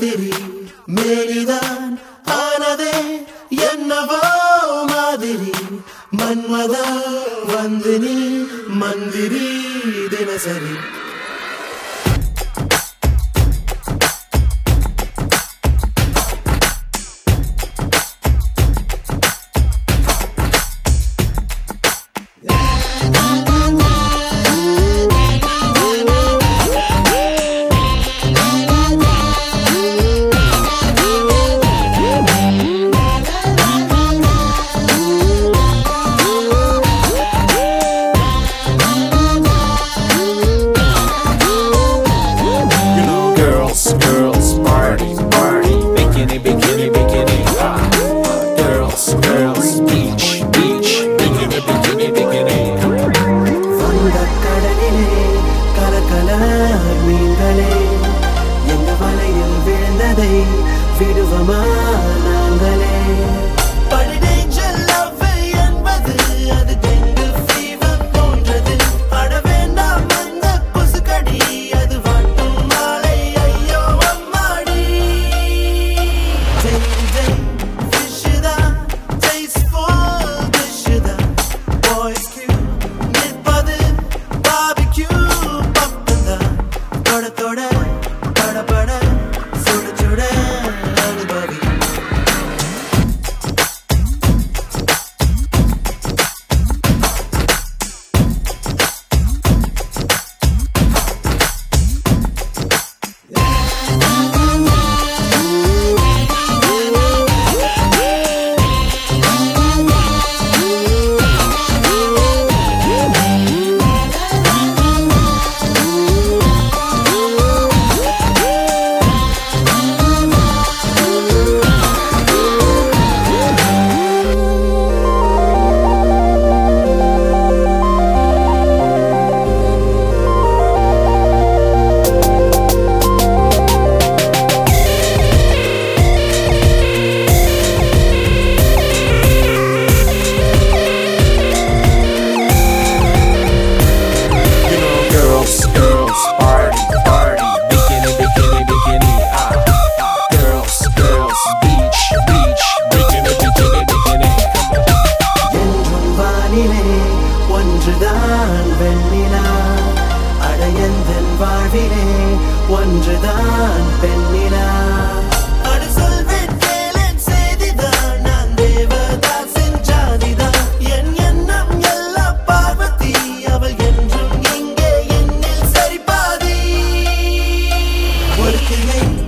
ராத்திரி மேனிதான் ஆனதே என்னவோ மாதிரி மன்மதா வந்து நீ மந்திரி தினசரி You know, girls, girls, party, party, bikini, bikini, bikini, ah. Girls, girls, beach, beach, bikini, bikini, bikini. வங்கக் கடலிலே கலக்கல மீன்களே எங்க வலையில் விழுந்ததை விடுவமா நாங்களே படி danger love என்பது அது dengue fever போன்றது. அட வேண்டாம் அந்த கொசுக்கடி, அது வாட்டும் மாலை, ஐயோ அம்மாடி. Day to day, fish தான், tasteful dish தான். Boys Q, நிற்பது barbecue பக்கம்தான். தொட தொட, பட பட, சுட சுட அனுபவி You know, girls, girls, party, party, bikini, bikini, bikini, ah. Girls, girls, beach, beach, bikini, bikini, bikini. என்றும் வானிலே ஒன்றுதான் வெண்ணிலா அடையந்தன் வாழ்விலே ஒன்றுதான் பெண்ணிலா அடு சொல்வேன் கேளேன் செய்திதான் நான் தேவதாசின் ஜாதிதான் என் எண்ணம் எல்லா பார்வதி அவள் என்றும் இங்கே என்னில் சரிபாதி ஒரு கிளை